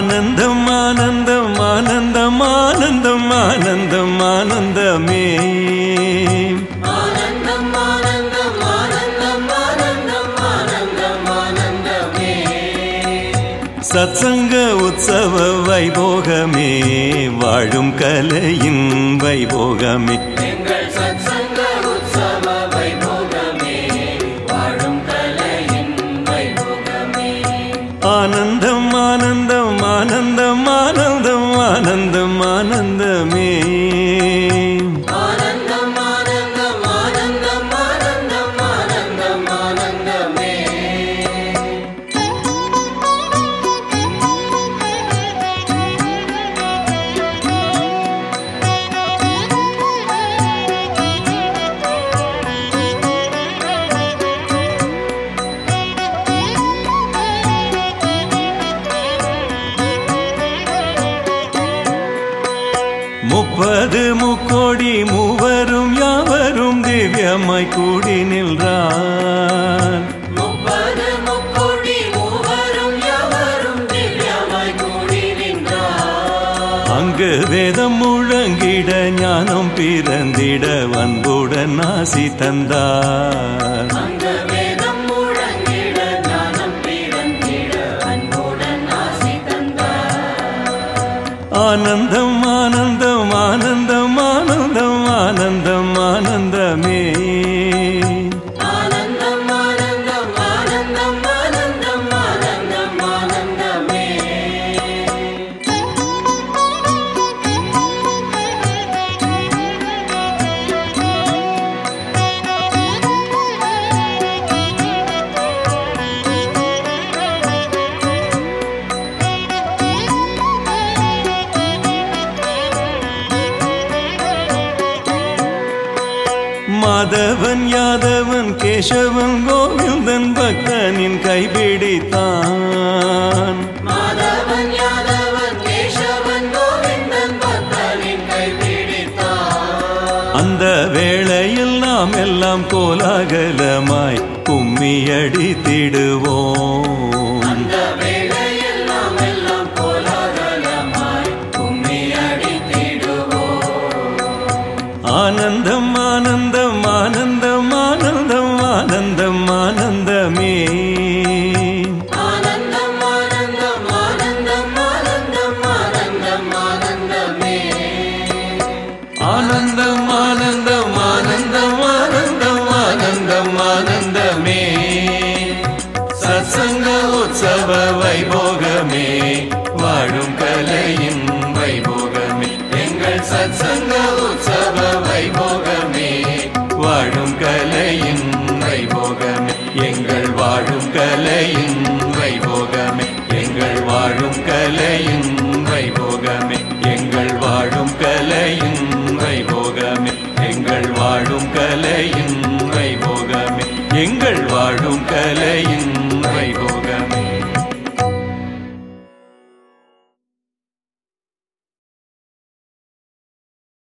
ஆனந்தம் ஆனந்தம் ஆனந்தம் ஆனந்தம் ஆனந்தம் ஆனந்தமே ஆனந்தம் ஆனந்தம் ஆனந்தம் ஆனந்தம் ஆனந்தம் ஆனந்தமே சத்சங்க உற்சவ வைபோகமே வாழும் கலையின் வைபோகமே எங்கள் சத்சங்க உற்சவ வைபோகமே வாழும் கலையின் வைபோகமே ஆனந்தம் ஆனந்தம் ஆனந்தம் ஆனந்தம் ஆனந்தம் ஆனந்தமே ஆனந்தம் ஆனந்தம் ஆனந்தம் ஆனந்தம் ஆனந்தம் ஆனந்தமே முப்பது முக்கோடி மூவரும் யாவரும் திவ்யமாய் கூடி நின்றான் முப்பது முக்கோடி மூவரும் எவரும் திவ்யமாய் கூடி நின்றார் அங்கு வேதம் முழங்கிட ஞானம் பிறந்திட அன்புடன் ஆசி தந்தார் அந்த வேதம் முழங்கிட ஞானம் பிறந்திட அன்புடன் ஆசி தந்தார் ஆனந்தம் ஆனந்தம் ஆனந்தம் ஆனந்தம் ஆனந்தம் ஆனந்தமே ஆனந்தம் ஆனந்தம் ஆனந்தம் ஆனந்தம் ஆனந்தம் ஆனந்தமே மாதவன் யாதவன் கேசவன் கோவிந்தன் பக்தனின் கைபிடித்தான் மாதவன் யாதவன் கேசவன் கோவிந்தன் பக்தனின் கைப்பிடித்தார் அந்த வேளையில் நாம் எல்லாம் கோலாகலமாய் கும்மியடித்திடுவோம் அந்த வேளையில் நாம் எல்லாம் கோலாகலமாய் கும்மி அடித்திடுவோம் ஆனந்தம் ஆனந்தம் ஆனந்தம் ஆனந்தம் ஆனந்தம் ஆனந்தமே ஆனந்தம் ஆனந்தம் ஆனந்தம் ஆனந்தம் ஆனந்தம் ஆனந்தமே ஆனந்தம் ஆனந்தம் ஆனந்தம் ஆனந்தம் ஆனந்தம் ஆனந்தமே சத்சங்க உற்சவ வைபோகமே வாழும் கலையின் வைபோகமே எங்கள் சத்சங்க உற்சவ வைபோகமே வாழும் கலையின் வைபோகமே எங்கள் வாழும் கலையின் வைபோகமே எங்கள் வாழும் கலையின் வைபோகமே எங்கள் வாழும் கலையின் வைபோகமே எங்கள் வாழும் கலையின் வைபோகமே எங்கள் வாழும் கலை